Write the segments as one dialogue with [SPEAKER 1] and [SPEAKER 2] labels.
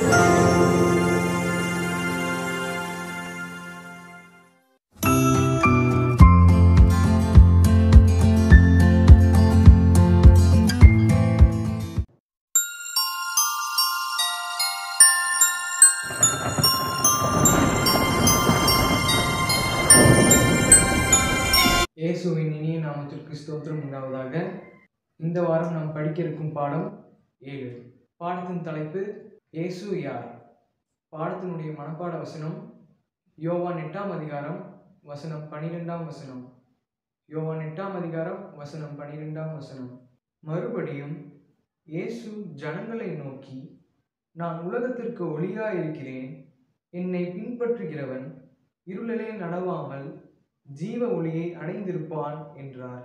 [SPEAKER 1] இயேசுவின் இனிய நாமத்திற்கு ஸ்தோத்திரம் உண்டாவதாக இந்த வாரம் நாம் படிக்க இருக்கும் பாடம் ஏழு பாடத்தின் தலைப்பு இயேசு யார் பாடத்தினுடைய மனப்பாட வசனம் யோவான் எட்டாம் அதிகாரம் வசனம் பனிரெண்டாம் வசனம் யோவான் எட்டாம் அதிகாரம் வசனம் பனிரெண்டாம் வசனம் மறுபடியும் இயேசு ஜனங்களை நோக்கி நான் உலகத்திற்கு ஒளியாய் இருக்கிறேன் என்னை பின்பற்றுகிறவன் இருளிலே நடவாமல் ஜீவ ஒளியை அடைந்திருப்பான் என்றார்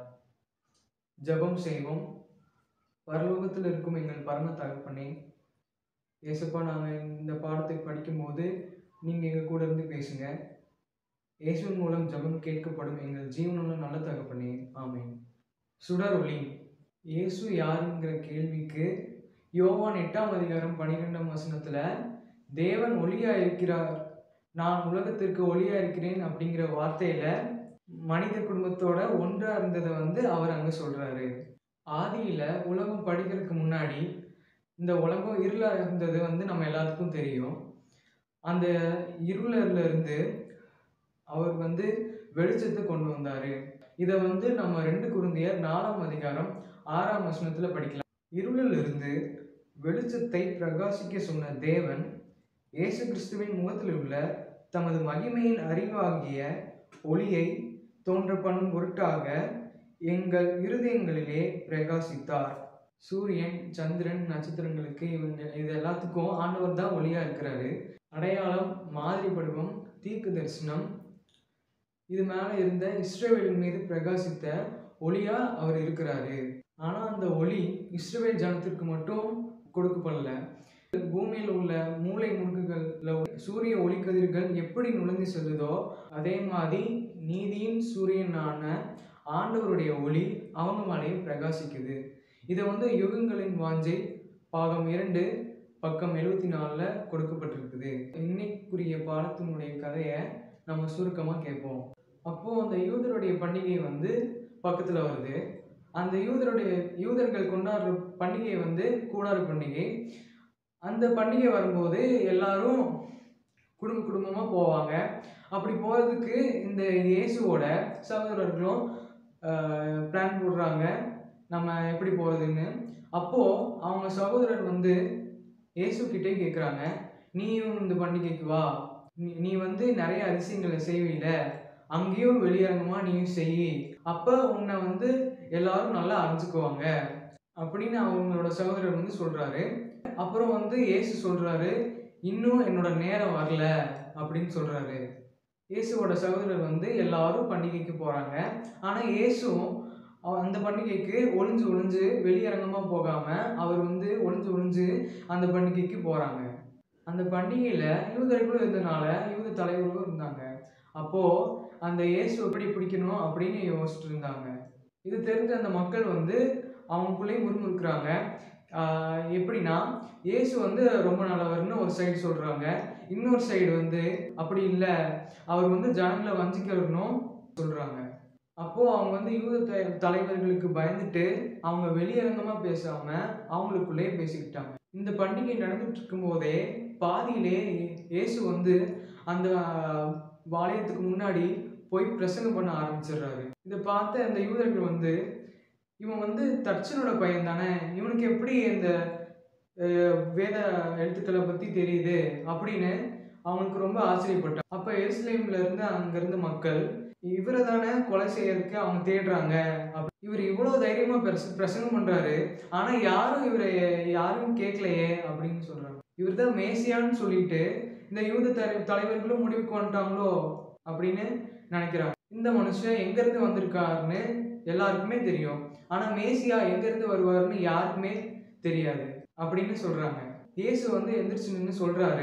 [SPEAKER 1] ஜெபம் செய்வோம் பரலோகத்தில் இருக்கும் எங்கள் பரம தகப்பனே ஏசப்பா நாங்கள் இந்த பாடத்தை படிக்கும்போது நீங்கள் எங்கள் கூட இருந்து பேசுங்க இயேசுவின் மூலம் ஜெபம் கேட்கப்படும் எங்கள் ஜீவனுள்ள நல்ல தகப்பனே ஆமென் சுடர் ஒளி இயேசு யாருங்கிற கேள்விக்கு யோவான் எட்டாம் அதிகாரம் பன்னிரெண்டாம் வசனத்தில் தேவன் ஒளியா இருக்கிறார் நான் உலகத்திற்கு ஒளியா இருக்கிறேன் அப்படிங்கிற வார்த்தையில மனித குடும்பத்தோட ஒன்றா இருந்ததை வந்து அவர் அங்க சொல்றாரு ஆதியில உலகம் படிக்கிறதுக்கு முன்னாடி இந்த உலகம் இருளா இருந்தது வந்து நம்ம எல்லாத்துக்கும் தெரியும் அந்த இருளர்ல இருந்து அவர் வந்து வெளிச்சத்தை கொண்டு வந்தாரு இதை வந்து நம்ம ரெண்டு குருந்தியர் நாலாம் அதிகாரம் ஆறாம் வசனத்துல படிக்கலாம் இருளில் இருந்து வெளிச்சத்தை பிரகாசிக்க சொன்ன தேவன் இயேசு கிறிஸ்துவின் முகத்தில் உள்ள தமது மகிமையின் அறிவாகிய ஒளியை தோன்ற பண்ணும் பொருட்டாக எங்கள் இருதயங்களிலே பிரகாசித்தார் சூரியன் சந்திரன் நட்சத்திரங்களுக்கு இவங்க இது எல்லாத்துக்கும் ஆண்டவர் தான் ஒளியா இருக்கிறாரு அடையாளம் மாதிரி பருவம் தீர்க்க தரிசனம் இது மேல இருந்த இஸ்ரேவேலின் மீது பிரகாசித்த ஒளியா அவர் இருக்கிறாரு ஆனா அந்த ஒளி இஸ்ரேல் ஜனத்திற்கு மட்டும் கொடுக்கப்படல பூமியில் உள்ள மூளை முடுக்குகள்ல சூரிய ஒளிக்கதிர்கள் எப்படி நுழைந்து செல்லுதோ அதே மாதிரி நீதியின் சூரியனான ஆண்டவருடைய ஒளி அவங்க மேலேயும் பிரகாசிக்குது இதை வந்து யுகங்களின் வாஞ்சை பாகம் இரண்டு பக்கம் எழுபத்தி நாலில் கொடுக்கப்பட்டிருக்குது இன்னைக்குரிய பாடத்தினுடைய கதையை நம்ம சுருக்கமாக கேட்போம் அப்போது அந்த யூதருடைய பண்டிகை வந்து பக்கத்தில் வருது அந்த யூதருடைய யூதர்கள் கொண்டாடுற பண்டிகை வந்து கூடாறு பண்டிகை அந்த பண்டிகை வரும்போது எல்லாரும் குடும்ப குடும்பமாக போவாங்க அப்படி போகிறதுக்கு இந்த இயேசுவோட சகோதரர்களும் பிளான் போடுறாங்க நம்ம எப்படி போகிறதுன்னு அப்போது அவங்க சகோதரர் வந்து இயேசு கிட்டே கேட்குறாங்க நீயும் இந்த பண்டிகைக்கு வா நீ- நீ வந்து நிறைய அதிசயங்களை செய்வீல அங்கேயும் வெளியரங்கமாக நீயும் செய் அப்போ உன்னை வந்து எல்லாரும் நல்லா அறிஞ்சுக்குவாங்க அப்படின்னு அவங்களோட சகோதரர் வந்து சொல்கிறாரு அப்புறம் வந்து இயேசு சொல்றாரு இன்னும் என்னோட நேரம் வரல அப்படின்னு சொல்றாரு இயேசுவோட சகோதரர் வந்து எல்லாரும் பண்டிகைக்கு போறாங்க ஆனா இயேசுவும் அவ- அந்த பண்டிகைக்கு ஒளிஞ்சு ஒளிஞ்சு வெளியரங்கமா போகாம அவர் வந்து ஒளிஞ்சு ஒளிஞ்சு அந்த பண்டிகைக்கு போறாங்க அந்த பண்டிகையில யூதர்களும் இருந்தனால யூத தலைவர்களும் இருந்தாங்க அப்போ அந்த இயேசு எப்படி பிடிக்கணும் அப்படின்னு யோசிச்சுட்டு இருந்தாங்க இது தெரிஞ்ச அந்த மக்கள் வந்து அவங்களுக்குள்ளேயும் முறுமுறுக்கிறாங்க ஆஹ் எப்படின்னா இயேசு வந்து ரொம்ப நல்லவர்னு ஒரு சைடு சொல்றாங்க இன்னொரு சைடு வந்து அப்படி இல்லை அவர் வந்து ஜனங்களை வஞ்சிக்கணும் சொல்றாங்க அப்போ அவங்க வந்து யூத த- தலைவர்களுக்கு பயந்துட்டு அவங்க வெளியரங்கமா பேசாம அவங்களுக்குள்ளே பேசிக்கிட்டாங்க இந்த பண்டிகை நடந்துட்டு இருக்கும் போதே பாதியிலே இயே- இயேசு வந்து அந்த ஆஹ், ஆலயத்துக்கு முன்னாடி போய் பிரசங்கம் பண்ண ஆரம்பிச்சிடுறாரு இதை பார்த்த அந்த யூதர்கள் வந்து இவன் வந்து தச்சனோட பையன் தானே இவனுக்கு எப்படி இந்த அஹ், வேத எழுத்துக்களை பத்தி தெரியுது அப்படின்னு அவங்களுக்கு ரொம்ப ஆச்சரியப்பட்டான் அப்ப எருசலேம்ல இருந்து அங்க இருந்த மக்கள் இவரை தானே கொலை செய்யறதுக்கு அவங்க தேடுறாங்க அப்ப- இவர் இவ்வளவு தைரியமா பிரச- பிரசங்கம் பண்றாரு ஆனா யாரும் இவரை யாரும் கேட்கலையே அப்படின்னு சொல்றாங்க இவர் தான் மேசியான்னு சொல்லிட்டு இந்த யூத தலை- தலைவர்களும் முடிவுக்கு வந்துட்டாங்களோ அப்படின்னு நினைக்கிறாங்க இந்த மனுஷன் எங்க இருந்து வந்திருக்காருன்னு எல்லாருக்குமே தெரியும் ஆனா மேசியா எங்க இருந்து வருவாருன்னு யாருக்குமே தெரியாது அப்படின்னு சொல்றாங்க இயேசு வந்து எந்திரிச்சு நின்று சொல்றாரு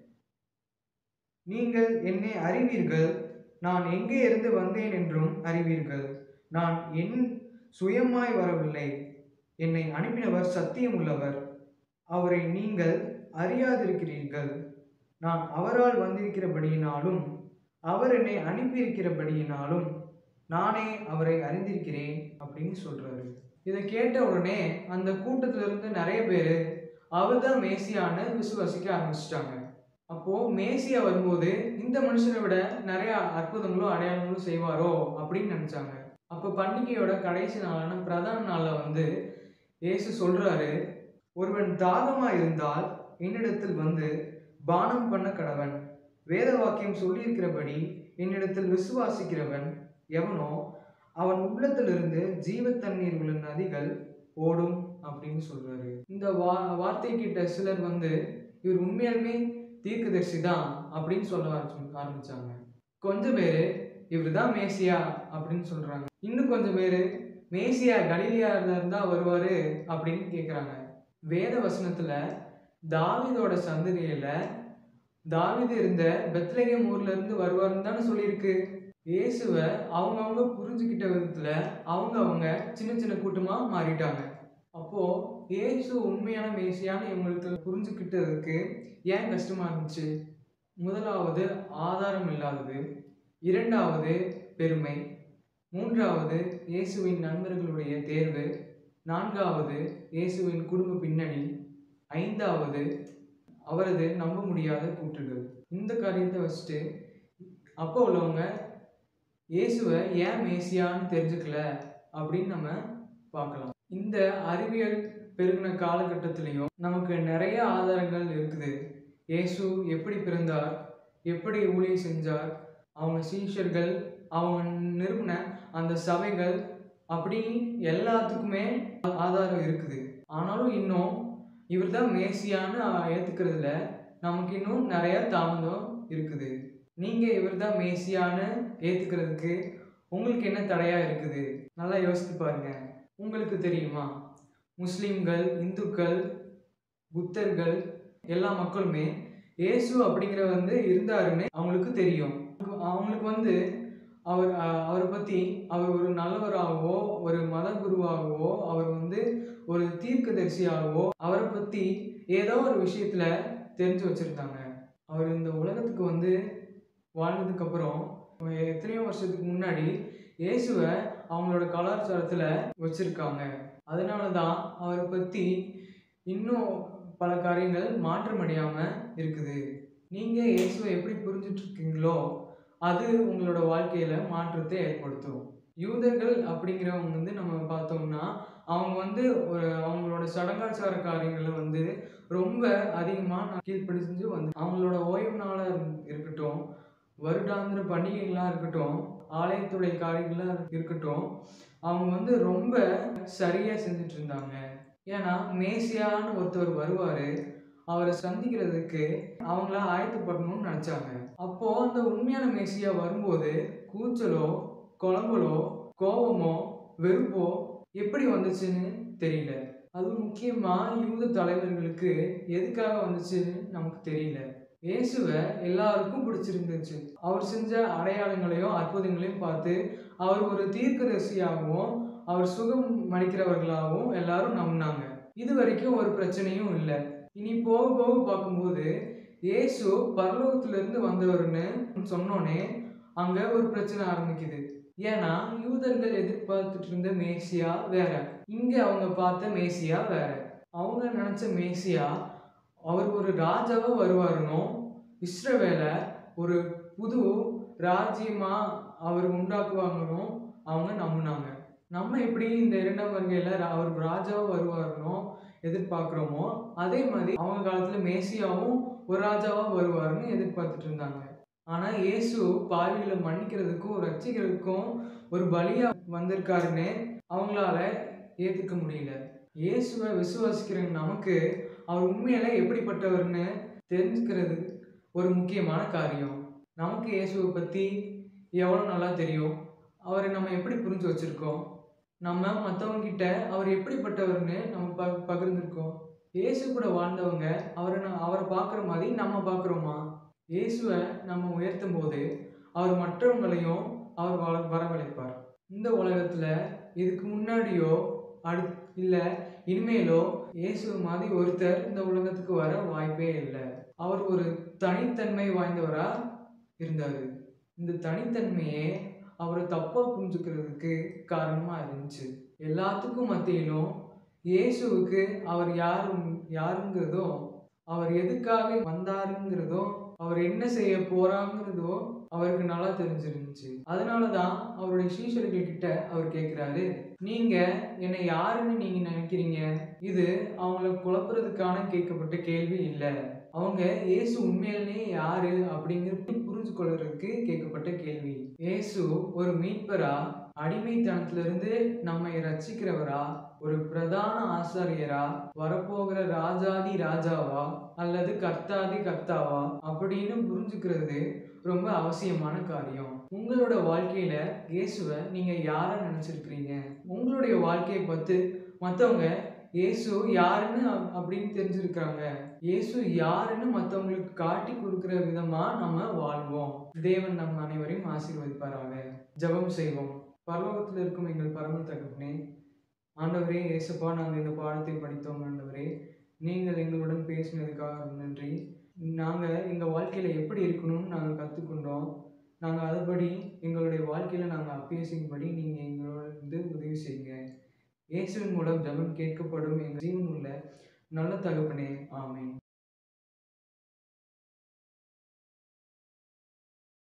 [SPEAKER 1] நீங்கள் என்னை அறிவீர்கள் நான் எங்கே இருந்து வந்தேன் என்றும் அறிவீர்கள் நான் என் சுயமாய் வரவில்லை என்னை அனுப்பினவர் சத்தியம் உள்ளவர் அவரை நீங்கள் அறியாதிருக்கிறீர்கள் நான் அவரால் வந்திருக்கிறபடியினாலும் அவர் என்னை அனுப்பியிருக்கிறபடியினாலும் நானே அவரை அறிந்திருக்கிறேன் அப்படின்னு சொல்றாரு இதை கேட்ட உடனே அந்த கூட்டத்துல இருந்து நிறைய பேர் அவர் தான் மேசியான்னு விசுவாசிக்க ஆரம்பிச்சிட்டாங்க அப்போ மேசியா வரும்போது இந்த மனுஷனை விட நிறைய அற்புதங்களும் அடையாளங்களும் செய்வாரோ அப்படின்னு நினைச்சாங்க அப்போ பண்டிகையோட கடைசி நாளான பிரதான நாளில் வந்து இயேசு சொல்றாரு ஒருவன் தாகமா இருந்தால் என்னிடத்தில் வந்து பானம் பண்ண கடவன் வேத வாக்கியம் சொல்லியிருக்கிறபடி என்னிடத்தில் விசுவாசிக்கிறவன் எவனோ அவன் உள்ளத்திலிருந்து ஜீவ தண்ணீர் உள்ள நதிகள் ஓடும் அப்படின்னு சொல்றாரு இந்த வா வார்த்தை கிட்ட சிலர் வந்து இவர் உண்மையாலுமே தீர்க்கதரிசி தான் அப்படின்னு சொல்ல ஆரம்பிச்சு- ஆரம்பிச்சாங்க கொஞ்சம் பேர் இவர் தான் மேசியா அப்படின்னு சொல்றாங்க இன்னும் கொஞ்சம் பேர் மேசியா கலிலியால இருந்தா வருவாரு அப்படின்னு கேட்குறாங்க வேத வசனத்துல தாவீதோட சந்ததியில தாவீது இருந்த பெத்லகேம் ஊர்ல இருந்து வருவாருன்னு தானே சொல்லியிருக்கு இயேசுவை அவங்கவுங்க புரிஞ்சுக்கிட்ட விதத்துல அவங்க அவங்க சின்ன சின்ன கூட்டமா மாறிட்டாங்க அப்போ இயேசு உண்மையான மேசியான்னு இவங்களுக்கு புரிஞ்சுக்கிட்டதுக்கு ஏன் கஷ்டமா இருந்துச்சு முதலாவது ஆதாரம் இல்லாதது இரண்டாவது பெருமை மூன்றாவது இயேசுவின் நண்பர்களுடைய தேர்வு நான்காவது இயேசுவின் குடும்ப பின்னணி ஐந்தாவது அவரது நம்ப முடியாத கூற்றுகள் இந்த காரியத்தை வச்சுட்டு அப்போ உள்ளவங்க இயேசுவை ஏன் மேசியான்னு தெரிஞ்சுக்கல அப்படின்னு நம்ம பார்க்கலாம் இந்த அறிவியல் பெருகின காலகட்டத்திலையும் நமக்கு நிறைய ஆதாரங்கள் இருக்குது இயேசு எப்படி பிறந்தார் எப்படி ஊழியம் செஞ்சார் அவங்க சீஷர்கள் அவங்க நிறுவன அந்த சபைகள் அப்படி எல்லாத்துக்குமே ஆதாரம் இருக்குது ஆனாலும் இன்னும் இவர் தான் மேசியான்னு ஏற்றுக்கிறதுல நமக்கு இன்னும் நிறைய தாமதம் இருக்குது நீங்கள் இவர் தான் மேசியான்னு ஏற்றுக்கிறதுக்கு உங்களுக்கு என்ன தடையாக இருக்குது நல்லா யோசித்து பாருங்க உங்களுக்கு தெரியுமா முஸ்லீம்கள் இந்துக்கள் புத்தர்கள் எல்லா மக்களுமே இயேசு அப்படிங்கிற வந்து இருந்தாருன்னு அவங்களுக்கு தெரியும் அவங்களுக்கு வந்து அவர் அஹ், அவரை பற்றி அவர் ஒரு நல்லவராகவோ ஒரு மத குருவாகவோ அவர் வந்து ஒரு தீர்க்கதரிசியாகவோ அவரை பற்றி ஏதோ ஒரு விஷயத்தில் தெரிஞ்சு வச்சுருந்தாங்க அவர் இந்த உலகத்துக்கு வந்து வாழ்ந்ததுக்கப்புறம் எத்தனையோ வருஷத்துக்கு முன்னாடி இயேசுவை அவங்களோட கலாச்சாரத்தில் வச்சுருக்காங்க அதனால தான் அவரை பற்றி இன்னும் பல காரியங்கள் மாற்றமடையாமல் இருக்குது நீங்கள் இயேசுவை எப்படி புரிஞ்சுட்டு இருக்கீங்களோ அது உங்களோட வாழ்க்கையில் மாற்றத்தை ஏற்படுத்தும் யூதர்கள் அப்படிங்கிறவங்க வந்து நம்ம பார்த்தோம்னா அவங்க வந்து ஒரு அவங்களோட சடங்காச்சார காரியங்களை வந்து ரொம்ப அதிகமாக கீழ்ப்படிஞ்சு வந்து அவங்களோட ஓய்வு நாளாக இருக்கட்டும் வருடாந்திர பண்டிகைகளாக இருக்கட்டும் ஆலயத்துடைய காரியங்களாக இருக்கட்டும் அவங்க வந்து ரொம்ப சரியாக செஞ்சுட்டு இருந்தாங்க ஏன்னா மேசியான்னு ஒருத்தர் வருவார் அவரை சந்திக்கிறதுக்கு அவங்கள ஆயத்தப்படணும்னு நினச்சாங்க அப்போ அந்த உண்மையான மேசியா வரும்போது கூச்சலோ குழம்பலோ கோபமோ வெறுப்போ எப்படி வந்துச்சுன்னு தெரியல அதுவும் முக்கியமாக யூத தலைவர்களுக்கு எதுக்காக வந்துச்சுன்னு நமக்கு தெரியல இயேசுவை எல்லாருக்கும் பிடிச்சிருந்துச்சு அவர் செஞ்ச அடையாளங்களையும் அற்புதங்களையும் பார்த்து அவர் ஒரு தீர்க்கதரிசியாகவும் அவர் சுகம் மளிக்கிறவர்களாகவும் எல்லாரும் நம்பினாங்க இது வரைக்கும் ஒரு பிரச்சனையும் இல்லை இனி போக போக பார்க்கும்போது இயேசு பரலோகத்திலிருந்து வந்தவர்னு சொன்னோனே அங்கே ஒரு பிரச்சனை ஆரம்பிக்குது ஏன்னா யூதர்கள் எதிர்பார்த்துட்டு இருந்த மேசியா வேற இங்க அவங்க பார்த்த மேசியா வேற அவங்க நினைச்ச மேசியா அவர் ஒரு ராஜாவா வருவாருனோ இஸ்ரவேலை ஒரு புது ராஜ்யமா அவர் உண்டாக்குவாங்கன்னு அவங்க நம்பினாங்க நம்ம எப்படி இந்த இரண்டாம் வருகையில் அவர் ராஜாவா வருவாருனோ எதிர்பார்க்குறோமோ அதே மாதிரி அவங்க காலத்துல மேசியாவும் ஒரு ராஜாவா வருவாருன்னு எதிர்பார்த்துட்டு இருந்தாங்க ஆனா இயேசு பாவிகளை மன்னிக்கிறதுக்கும் ரட்சிக்கிறதுக்கும் ஒரு பலியா வந்திருக்காருன்னு அவங்களால ஏத்துக்க முடியல இயேசுவை விசுவாசிக்கிற நமக்கு அவர் உண்மையில எப்படிப்பட்டவர்னு தெரிஞ்சுக்கிறது ஒரு முக்கியமான காரியம் நமக்கு இயேசுவை பத்தி எவ்வளோ நல்லா தெரியும் அவரை நம்ம எப்படி புரிஞ்சு வச்சிருக்கோம் நம்ம மற்றவங்க கிட்ட அவர் எப்படிப்பட்டவர்னு நம்ம ப பகிர்ந்துருக்கோம் இயேசு கூட வாழ்ந்தவங்க அவரை நான் அவரை பார்க்குற மாதிரி நம்ம பார்க்குறோமா இயேசுவை நம்ம உயர்த்தும் போது அவர் மற்றவங்களையும் அவர் வள வரவழைப்பார் இந்த உலகத்தில் இதுக்கு முன்னாடியோ அடு இல்லை இனிமேலோ இயேசு மாதிரி ஒருத்தர் இந்த உலகத்துக்கு வர வாய்ப்பே இல்லை அவர் ஒரு தனித்தன்மை வாய்ந்தவரா இருந்தாரு இந்த தனித்தன்மையே அவரை தப்பா புரிஞ்சுக்கிறதுக்கு காரணமா இருந்துச்சு எல்லாத்துக்கும் மத்தியிலும் இயேசுவுக்கு அவர் யாரும் யாருங்கிறதோ அவர் எதுக்காக வந்தாருங்கிறதோ அவர் என்ன செய்ய போறாங்கிறதோ அவருக்கு நல்லா தெரிஞ்சிருந்துச்சு அதனாலதான் அவருடைய சீஷர்கள் கிட்ட அவர் கேட்கிறாரு நீங்க என்னை யாருன்னு நீங்க நினைக்கிறீங்க இது அவங்கள குழப்புறதுக்கான கேட்கப்பட்ட கேள்வி இல்லை அவங்க இயேசு உண்மையிலே யாரு அப்படிங்கிறது புரிஞ்சு கொள்றதுக்கு கேட்கப்பட்ட கேள்வி இயேசு ஒரு மீட்பரா அடிமைத்தனத்திலிருந்து நம்மை ரட்சிக்கிறவரா ஒரு பிரதான ஆசாரியரா வரப்போகிற ராஜாதி ராஜாவா அல்லது கர்த்தாதி கர்த்தாவா அப்படின்னு புரிஞ்சுக்கிறது ரொம்ப அவசியமான காரியம் உங்களோட வாழ்க்கையில இயேசுவை நீங்க யார நினைச்சிருக்கிறீங்க உங்களுடைய வாழ்க்கையை பார்த்து மற்றவங்க இயேசு யாருன்னு அப்- அப்படின்னு தெரிஞ்சிருக்காங்க இயேசு யாருன்னு மற்றவங்களுக்கு காட்டி கொடுக்கிற விதமா நம்ம வாழ்வோம் தேவன் நம் அனைவரையும் ஆசீர்வதிப்பாராக ஜெபம் செய்வோம் பரலோகத்தில் இருக்கும் எங்கள் பரம தகப்பனே ஆண்டவரே இயேசுப்பா நாங்கள் இந்த பாடத்தை படித்தோம் ஆண்டவரே நீங்கள் எங்களுடன் பேசினதுக்காக ரொம்ப நன்றி நாங்கள் எங்கள் வாழ்க்கையில் எப்படி இருக்கணும்னு நாங்கள் கற்றுக்கொண்டோம் நாங்கள் அதுபடி எங்களுடைய வாழ்க்கையில் நாங்கள் அபியசிக்கும்படி நீங்கள் எங்களோட வந்து உதவி செய்யுங்க இயேசுவின் மூலம் ஜெபம் கேட்கப்படும் எங்கள் ஜீவன் உள்ள நல்ல தகப்பனே ஆமென்